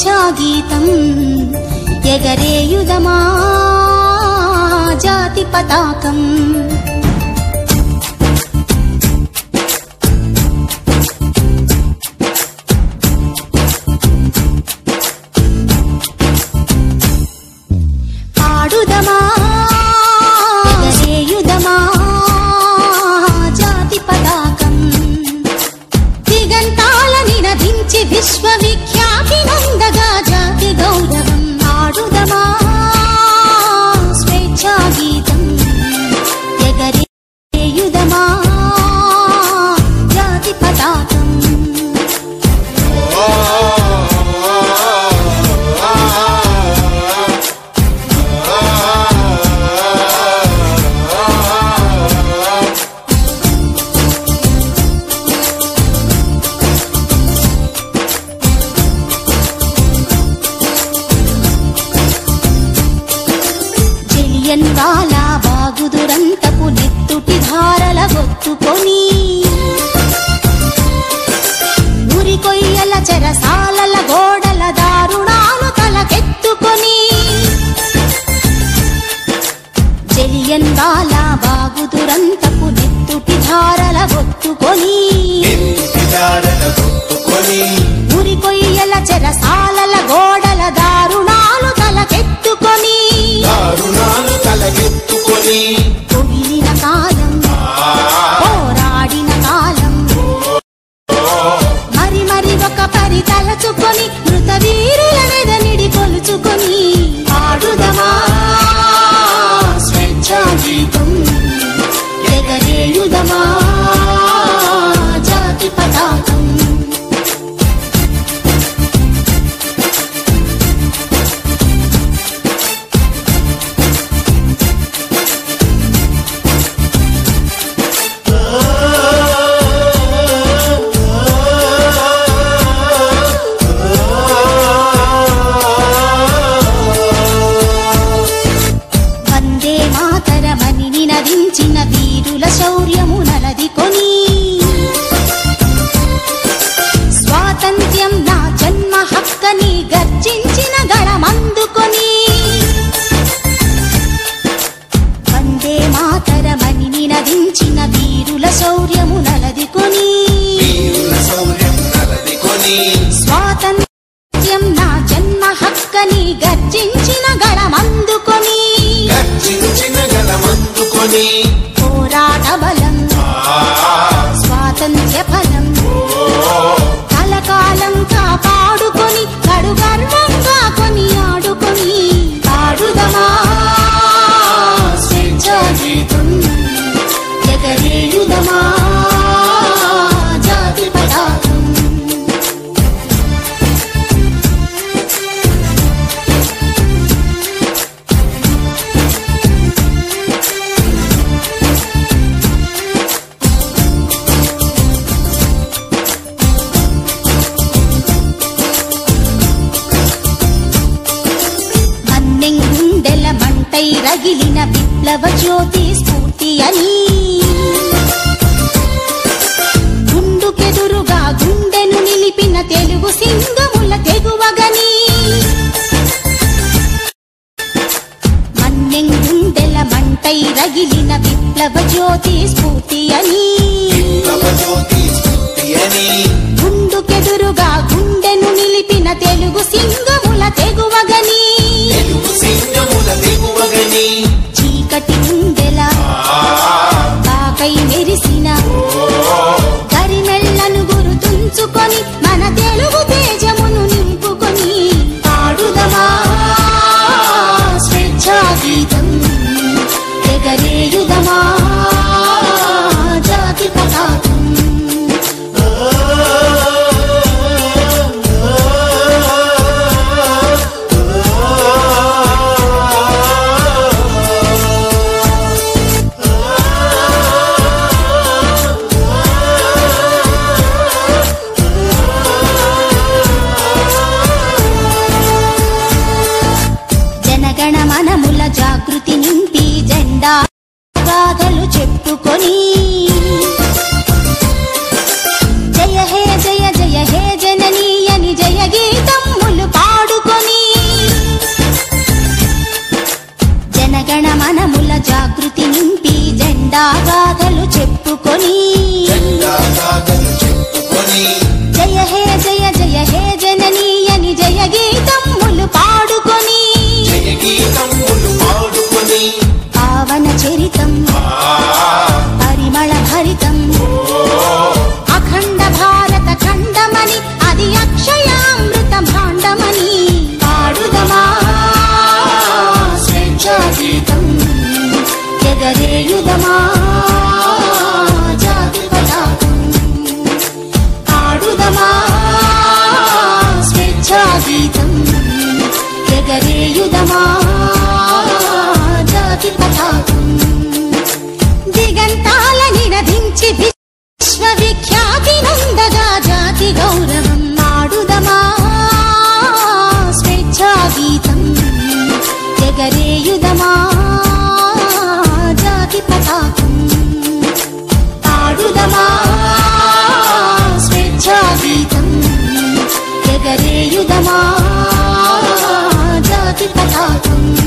స్వేచ్ఛాగీతం ఎగరేయుదమా జాతి పతాకం పాడుదమా ఎగరేయుదమా జాతి పతాకం దిగంతాల నినదించి విశ్వవిఖ్యాతి నందగా జాతి గౌరవం ఆడుదమా స్వేచ్ఛాగీతం ఎగరేయుదమా జాతి పతాకం జలియన్ వాలా బాగుదురంతపు నెత్తుటి ధారల గొత్తుకొని ఉరి కొయ్యల చెరసాలల గోడల దారుణాలు తలకెత్తుకొని జలియన్ వాలా బాగుదురంతపు నెత్తుటి ధారల గొత్తుకొని నిందిదారల గుర్తుకొని ఉరి కొయ్యల చెరసాలల గోడల దారుణాలు తలకెత్తుకొని దారుణాలు తలగెత్తుకొని పొగిలిన కాలం పోరాడిన కాలం మరి మరి ఒక పరి తలచుకొని మృత వీరుల మెదనిడి కొలుచుకొని ఆడుదమా స్వేచ్ఛాగీతం ఎగరేయుదమా జాతి పతాకం వందే మాతరమని నినదించిన వీరుల శౌర్యము నలది కొని స్వాతంత్ర్యం నా జన్మ హక్కని గర్జించిన గళమందుకొని వందే మాతరమని నినదించిన వీరుల శౌర్యము నలది కొని వీరుల శౌర్యం నలదికొని స్వాతంత్ర్యం నా జన్మ హక్కని గర్జించిన గళమందుకొని గర్జించిన గలమందుకొని పోరాట బలం స్వాతంత్ర్య ఫలం కలకాలం కాపాడుకొని కడు గర్వంగా కొని ఆడుకొని పాడుదమా స్వేచ్ఛాగీతం ఎగరేయుదమా జాతి పతాకం మన్నెంగుండెల మంటై రగిలిన విప్లవ జ్యోతి స్ఫూర్తి అని గుండుకెదురుగా గుండెను నిలిపిన తెలుగు సింగముల తెగువగని మన్నెంగుండెల మంటై రగిలిన విప్లవ జ్యోతి స్ఫూర్తి అని విప్లవ జ్యోతి స్ఫూర్తి అని గుండుకెదురుగా గుండెను నిలిపిన తెలుగు సింగముల తెగువగని తెలుగు సింగముల దిగువగని చీకటి గుండెల కాకై మెరిసిన గరిమెళ్లను గురుతుంచుకొని మన తెలుగు తేజమును నింపుకొని పాడుదమా స్వేచ్ఛాగీతం ఎగరేయుదమా జాతి పతాకం జనగణ మనముల జాగృతి నింపి జెండా గాథలు చెప్పుకొని జయ హే జయ జయ హే జననీ అని జయ గీతములు పాడు జాతి పతాకం దిగంతాల నినదించి విశ్వవిఖ్యాతి నందగా జాతి గౌరవం నాడుదమా స్వేచ్ఛా గీతం ఎగరేయుదమా జాతి పతాకం పాడుదమా స్వేచ్ఛా గీతం ఎగరేయుదమా జాతి పతాకం